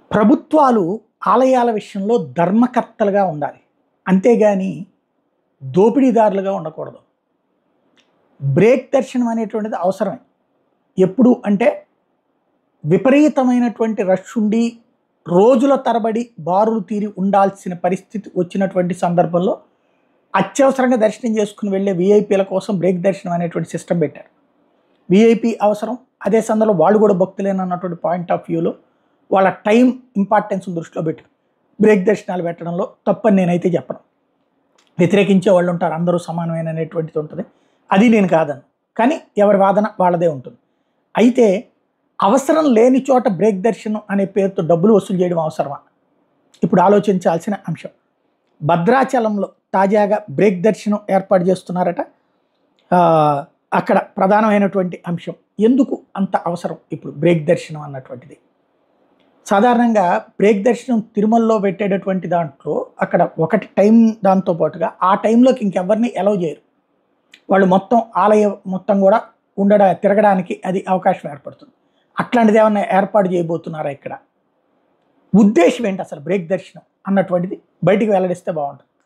ప్రభుత్వాలు ఆలయాల విషయంలో ధర్మకర్తలుగా ఉండాలి అంతేగాని దోపిడీదారులుగా ఉండకూడదు బ్రేక్ దర్శనం అనేటువంటిది అవసరమే ఎప్పుడు అంటే విపరీతమైనటువంటి రష్ ఉండి రోజుల తరబడి బారులు తీరి ఉండాల్సిన పరిస్థితి వచ్చినటువంటి సందర్భంలో అత్యవసరంగా దర్శనం చేసుకుని వెళ్ళే విఐపీల కోసం బ్రేక్ దర్శనం అనేటువంటి సిస్టమ్ పెట్టారు విఐపి అవసరం అదే సందర్భంలో వాళ్ళు కూడా భక్తులేనన్నటువంటి పాయింట్ ఆఫ్ వ్యూలో వాళ్ళ టైం ఇంపార్టెన్స్ దృష్టిలో పెట్టి బ్రేక్ దర్శనాలు పెట్టడంలో తప్పని నేనైతే చెప్పను వ్యతిరేకించే వాళ్ళు ఉంటారు అందరూ సమానమైన అనేటువంటిది ఉంటుంది అది నేను కాదను కానీ ఎవరి వాదన వాళ్ళదే ఉంటుంది అయితే అవసరం లేని చోట బ్రేక్ దర్శనం అనే పేరుతో డబ్బులు వసూలు చేయడం అవసరమా ఇప్పుడు ఆలోచించాల్సిన అంశం భద్రాచలంలో తాజాగా బ్రేక్ దర్శనం ఏర్పాటు చేస్తున్నారట ఆ, అక్కడ ప్రధానమైనటువంటి అంశం ఎందుకు అంత అవసరం ఇప్పుడు బ్రేక్ దర్శనం అన్నటువంటిది సాధారణంగా బ్రేక్ దర్శనం తిరుమలలో పెట్టేటటువంటి దాంట్లో అక్కడ ఒకటి టైం దాంతో పాటుగా ఆ టైంలోకి ఇంకెవరిని ఎలవ్ చేయరు వాళ్ళు మొత్తం ఆలయం మొత్తం కూడా ఉండడా తిరగడానికి అది అవకాశం ఏర్పడుతుంది అట్లాంటిది ఏమన్నా ఏర్పాటు చేయబోతున్నారా ఇక్కడ ఉద్దేశం ఏంటి అసలు బ్రేక్ దర్శనం అన్నటువంటిది బయటికి వెల్లడిస్తే బాగుంటుంది